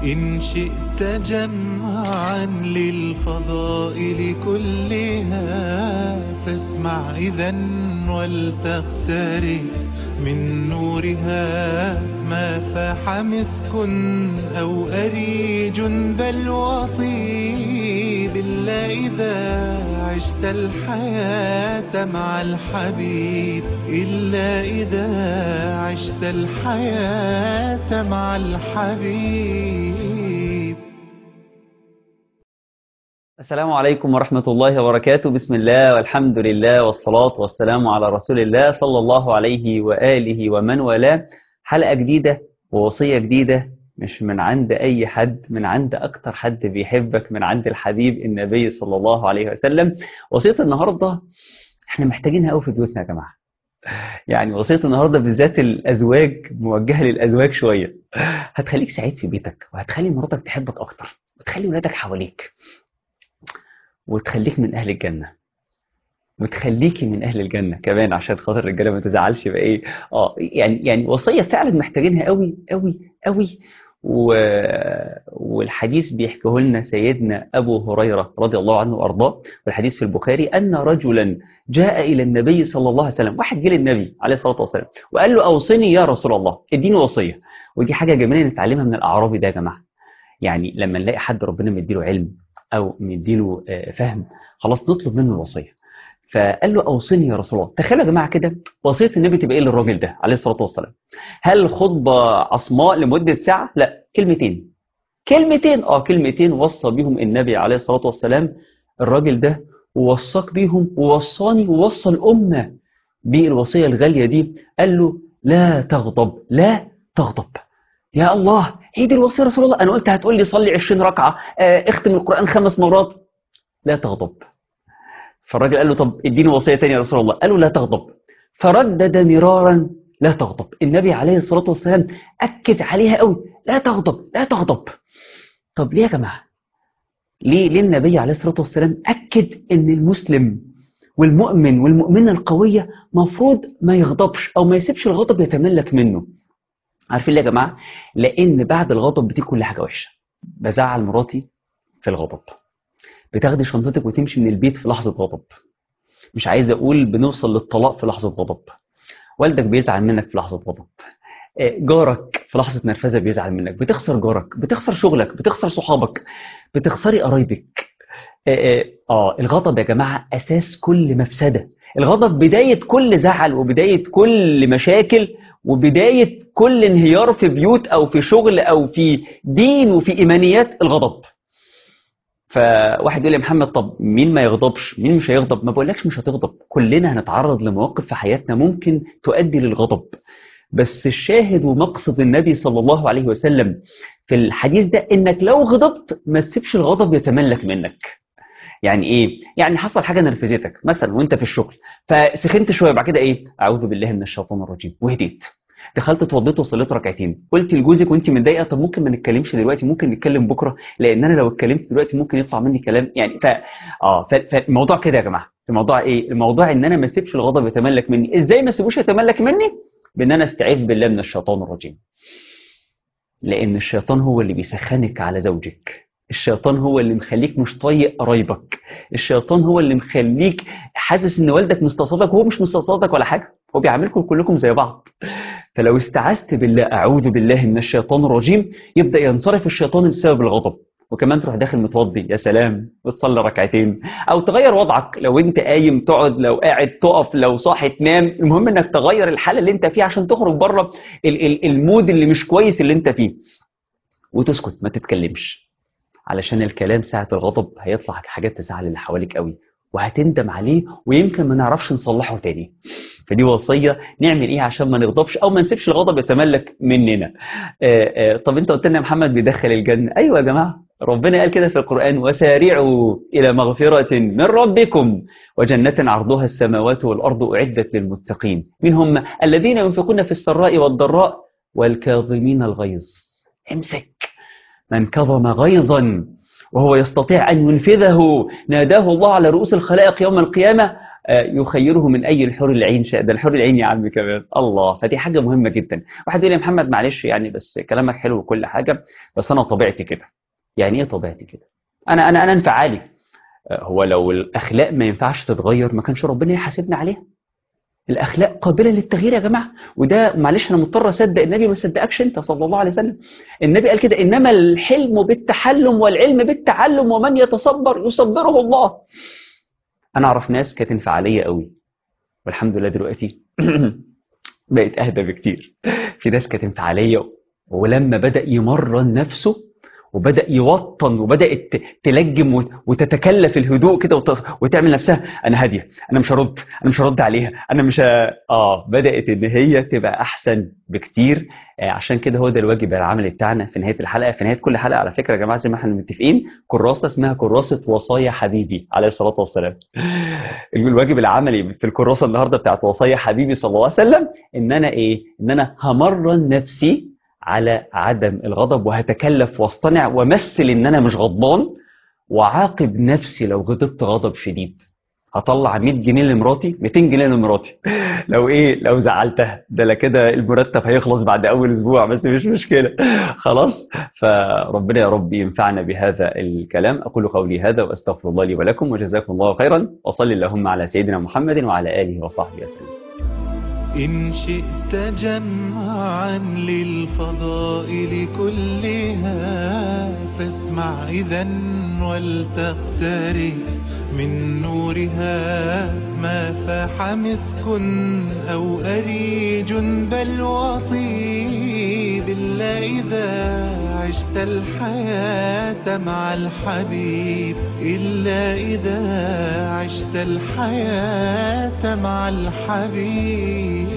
إن شئت جمعا للفضائل كلها فاسمع إذا ولتقترب من نورها ما فاح مسك أو أريج بل وطيب إلا إذا عشت الحياة مع الحبيب إلا إذا عشت الحياة مع الحبيب السلام عليكم ورحمة الله وبركاته بسم الله والحمد لله والصلاة والسلام على رسول الله صلى الله عليه وآله ومن والاه حلقة جديدة ووصية جديدة مش من عند أي حد من عند أكتر حد بيحبك من عند الحبيب النبي صلى الله عليه وسلم وصية النهاردة احنا محتاجينها قوي في بيوتنا يا جماعة يعني وصية النهاردة بالذات الأزواج موجهة للأزواج شوية هتخليك سعيد في بيتك وهتخلي مراتك تحبك أكتر وتخلي ولادك حواليك وتخليك من أهل الجنة وتخليكي من أهل الجنة كمان عشان خاطر الرجالة ما تزعلش بقى إيه آه يعني يعني وصية فعلا محتاجينها قوي قوي قوي و... والحديث بيحكيه لنا سيدنا أبو هريرة رضي الله عنه وأرضاه والحديث في البخاري أن رجلا جاء إلى النبي صلى الله عليه وسلم واحد جه للنبي عليه الصلاة والسلام وقال له أوصني يا رسول الله اديني وصية ودي حاجة جميلة نتعلمها من الأعرابي ده يا جماعة يعني لما نلاقي حد ربنا مديله علم أو مديله فهم خلاص نطلب منه الوصية فقال له أوصني يا رسول الله تخيلوا يا جماعة كده وصية النبي تبقى إيه للراجل ده عليه الصلاة والسلام هل خطبة عصماء لمدة ساعة لا كلمتين كلمتين اه كلمتين وصى بيهم النبي عليه الصلاة والسلام الراجل ده ووصاك بيهم ووصاني ووصى الأمة بالوصية الغالية دي قال له لا تغضب لا تغضب يا الله هي دي الوصية يا رسول الله أنا قلت هتقول لي صلي 20 ركعة اه اختم القرآن خمس مرات لا تغضب فالراجل قال له طب اديني وصية تانية يا رسول الله قال له لا تغضب فردد مرارا لا تغضب النبي عليه الصلاة والسلام أكد عليها قوي لا تغضب لا تغضب طب ليه يا جماعة ليه ليه النبي عليه الصلاة والسلام أكد ان المسلم والمؤمن والمؤمنة القوية مفروض ما يغضبش أو ما يسيبش الغضب يتملك منه عارفين ليه يا جماعة لأن بعد الغضب بتيجي كل حاجة وحشة بزعل مراتي في الغضب بتاخدي شنطتك وتمشي من البيت في لحظة غضب مش عايز أقول بنوصل للطلاق في لحظة غضب والدك بيزعل منك في لحظة غضب جارك في لحظة نرفزة بيزعل منك بتخسر جارك بتخسر شغلك بتخسر صحابك بتخسري قرايبك آه الغضب يا جماعة أساس كل مفسدة الغضب بداية كل زعل وبداية كل مشاكل وبداية كل انهيار في بيوت أو في شغل أو في دين وفي إيمانيات الغضب فواحد يقول لي محمد طب مين ما يغضبش مين مش هيغضب ما بقولكش مش هتغضب كلنا هنتعرض لمواقف في حياتنا ممكن تؤدي للغضب بس الشاهد ومقصد النبي صلى الله عليه وسلم في الحديث ده انك لو غضبت ما تسيبش الغضب يتملك منك يعني ايه يعني حصل حاجه نرفزتك مثلا وانت في الشغل فسخنت شويه بعد كده ايه اعوذ بالله من الشيطان الرجيم وهديت دخلت اتوضيت وصليت ركعتين قلت لجوزك وانت متضايقه طب ممكن ما نتكلمش دلوقتي ممكن نتكلم بكره لان انا لو اتكلمت دلوقتي ممكن يطلع مني كلام يعني ف اه فالموضوع كده يا جماعه الموضوع ايه الموضوع ان انا ما اسيبش الغضب يتملك مني ازاي ما اسيبوش يتملك مني بان انا استعيذ بالله من الشيطان الرجيم لان الشيطان هو اللي بيسخنك على زوجك الشيطان هو اللي مخليك مش طايق قرايبك الشيطان هو اللي مخليك حاسس ان والدك مستصادك وهو مش مستصادك ولا حاجه هو بيعاملكم كلكم زي بعض فلو استعذت بالله اعوذ بالله من الشيطان الرجيم يبدا ينصرف الشيطان بسبب الغضب وكمان تروح داخل متوضي يا سلام وتصلي ركعتين او تغير وضعك لو انت قايم تقعد لو قاعد تقف لو صاحي تنام المهم انك تغير الحاله اللي انت فيها عشان تخرج بره المود اللي مش كويس اللي انت فيه وتسكت ما تتكلمش علشان الكلام ساعه الغضب هيطلع حاجات تزعل اللي حواليك قوي وهتندم عليه ويمكن ما نعرفش نصلحه تاني فدي وصية نعمل ايه عشان ما نغضبش او ما نسيبش الغضب يتملك مننا آآ آآ طب انت قلت لنا محمد بيدخل الجنة ايوه يا جماعة ربنا قال كده في القرآن وسارعوا إلى مغفرة من ربكم وجنة عرضها السماوات والأرض أعدت للمتقين من هم الذين ينفقون في السراء والضراء والكاظمين الغيظ امسك من كظم غيظا وهو يستطيع أن ينفذه ناداه الله على رؤوس الخلائق يوم القيامة يخيره من أي الحور العين شاء ده الحور العين يا عم كمان الله فدي حاجة مهمة جدا واحد يقول لي يا محمد معلش يعني بس كلامك حلو وكل حاجة بس أنا طبيعتي كده يعني إيه طبيعتي كده أنا أنا أنا انفعالي هو لو الأخلاق ما ينفعش تتغير ما كانش ربنا يحاسبنا عليها الأخلاق قابلة للتغيير يا جماعة وده معلش أنا مضطر أصدق النبي ما صدقكش أنت صلى الله عليه وسلم النبي قال كده إنما الحلم بالتحلم والعلم بالتعلم ومن يتصبر يصبره الله أنا أعرف ناس كانت انفعالية قوي والحمد لله دلوقتي بقت أهدى بكتير في ناس كانت انفعالية ولما بدأ يمرن نفسه وبدأ يوطن وبدأت تلجم وتتكلف الهدوء كده وتعمل نفسها أنا هادية أنا مش هرد أنا مش هرد عليها أنا مش ه... آه بدأت إن هي تبقى أحسن بكتير آه عشان كده هو ده الواجب العملي بتاعنا في نهاية الحلقة في نهاية كل حلقة على فكرة يا جماعة زي ما احنا متفقين كراسة اسمها كراسة وصايا حبيبي عليه الصلاة والسلام الواجب العملي في الكراسة النهاردة بتاعت وصايا حبيبي صلى الله عليه وسلم إن أنا إيه إن أنا همرن نفسي على عدم الغضب وهتكلف واصطنع وامثل ان انا مش غضبان وعاقب نفسي لو غضبت غضب شديد هطلع 100 جنيه لمراتي 200 جنيه لمراتي لو ايه لو زعلتها ده لا كده المرتب هيخلص بعد اول اسبوع بس مش مشكله خلاص فربنا يا رب ينفعنا بهذا الكلام اقول قولي هذا واستغفر الله لي ولكم وجزاكم الله خيرا وصلي اللهم على سيدنا محمد وعلى اله وصحبه وسلم إن شئت جمعا للفضائل كلها فاسمع إذا ولتقترب من نورها ما فاح مسك أو أريج بل وطيب إلا إذا عشت الحياة مع الحبيب إلا إذا عشت الحياة مع الحبيب